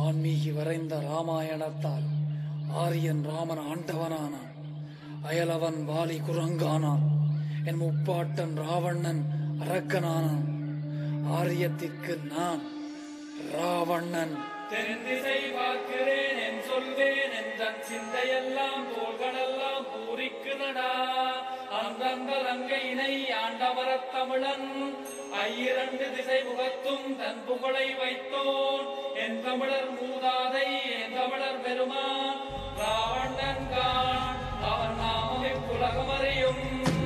வான்மீகி வரைந்த ராமாயணத்தால் ஆரியன் ராமன் ஆண்டவனானான் அயலவன் வாலி குரங்கானான் என் முப்பாட்டன் ராவணன் அரக்கனானான் ஆரியத்திற்கு நான் ராவணன் தென் திசை பார்க்கிறேன் என் சொல்வேன் என் தன் சிந்தையெல்லாம் தோள்களெல்லாம் பூரிக்குதடா அந்தந்த லங்கையினை ஆண்டவரத் தமிழன் ஐயிரண்டு திசை முகத்தும் தன் புகழை வைத்தோன் என் தமிழர் மூதாதை என் தமிழர் பெருமான் ராவணன் கான் அவன் நாமம் இப்புலகம் அறியும்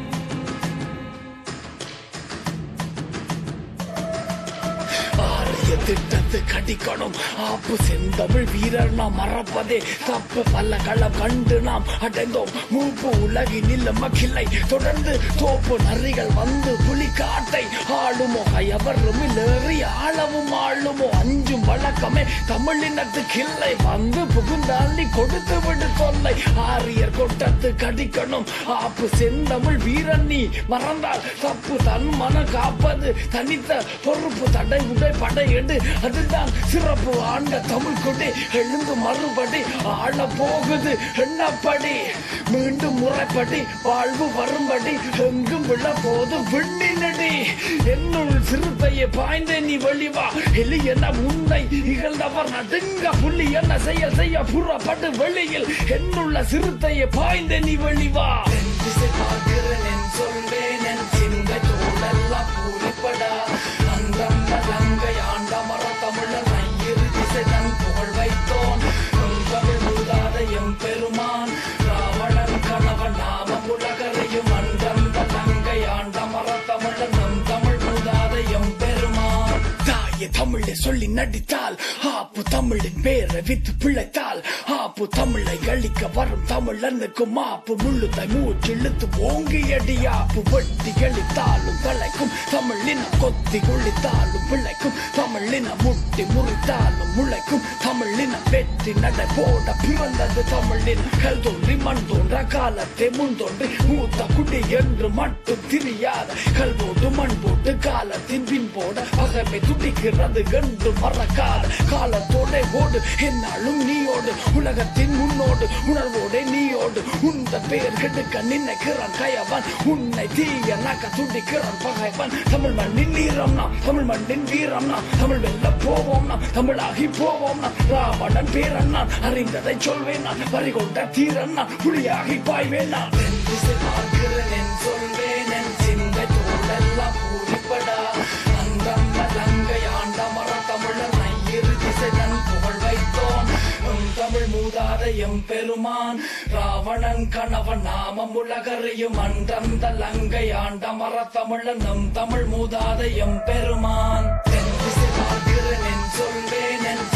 ஆரிய திட்டத்து கடிக்கணும் ஆப்பு செந்தமிழ் வீரர் நாம் மறப்பதே தப்பு பல களம் கண்டு நாம் அடைந்தோம் மூப்பு உலகினில் மகிழை தொடர்ந்து தோப்பு நரிகள் வந்து புலி காட்டை ஆளுமோ கயவரும் ஏறி ஆளவும் ஆளுமோ அஞ்சும் வழக்கமே தமிழினத்து கிள்ளை வந்து புகுந்தாண்டி கொடுத்து விடு தொல்லை ஆரியர் கொட்டத்து கடிக்கணும் ஆப்பு செந்தமிழ் வீரன் நீ மறந்தால் தப்பு தன் மன காப்பது தனித்த பொறுப்பு தடை உடை படையெடு அதுதான் சிறப்பு ஆண்ட தமிழ் கொடி எழுந்து மறுபடி ஆள போகுது என்னப்படி மீண்டும் முறைப்படி வாழ்வு வரும்படி எங்கும் விழ போது விண்ணினடி என்னுள் சிறுத்தையை பாய்ந்த நீ வெளிவா எலி என உன்னை இகழ்ந்தவர் நடுங்க புள்ளி என்ன செய்ய செய்ய புறப்பட்டு வெளியில் என்னுள்ள சிறுத்தையை பாய்ந்த நீ வெளிவா திசை பார்க்கிறேன் என் சொல்வேன் என் சிந்தை தோழெல்லாம் பூரிப்படா அந்தந்த லங்கை ஆண்ட மர தமிழன் ஐயிரு திசை தன் புகழ் வைத்தோன் எம் தமிழ் முழுதாத எம் பெருமான் ராவணன் கணவன் நாமம் உலகரையும் அந்தந்த லங்கை ஆண்ட மர தமிழன் நம் தமிழ் முழுதாத எம் பெருமான் தாய தமிழை சொல்லி நடித்தால் ஆப்பு தமிழின் பேரை வித்து பிழைத்தால் ஆப்பு தமிழை அழிக்க வரும் தமிழனுக்கு மாப்பு முள்ளுதை மூச்சு இழுத்து ஓங்கி அடி ஆப்பு வெட்டி கழித்தாலும் தலைக்கும் தமிழின கொத்தி குளித்தாலும் பிழைக்கும் தமிழின முட்டி முறித்தாலும் முளைக்கும் தமிழின வெற்றி நடை போட பிறந்தது தமிழின் கல் தோன்றி மண் தோன்ற காலத்தை முன் தோன்றி மூத்த குடி என்று மட்டும் தெரியாத கல் போட்டு மண் போட்டு காலத்தின் பின் போட பகைமை துடிக்கிறது கண்டு மறக்காத காலத்தோட ஓடு என்னாலும் நீயோடு உலகத்தின் முன்னோடு உணர்வோட நீயோடு உந்த பெயர் கெடுக்க நினைக்கிறான் கயவன் உன்னை தீய நக்க துடிக்கிறான் பகைவன் தமிழ் மண்ணின் வீரம் நாம் தமிழ் மண்ணின் வீரம் நாம் தமிழ் வெல்ல போவோம் நாம் தமிழாகி போவோம் நாம் ராவணன் பேரன் நான் அறிந்ததை சொல்வேன் நான் பறிகொண்ட தீரன் நான் புலியாகி பாய்வேன் நான் என் திசை பார்க்கிறேன் என் சொல்வேன் என் சிந்தை தோழெல்லாம் பூரிப்படா அந்தந்த லங்கை ஆண்ட மர தமிழர் ஐயிரு திசை தன் புகழ் வைத்தோன் எம் தமிழ் மூதாத எம் பெருமான் ராவணன் கணவன் நாமம் உலகறியும் அந்தந்த லங்கை ஆண்ட மர தமிழன் நம் தமிழ் மூதாத எம் பெருமான் தென் திசை பார்க்கிறேன் என் சொல்வேன் என்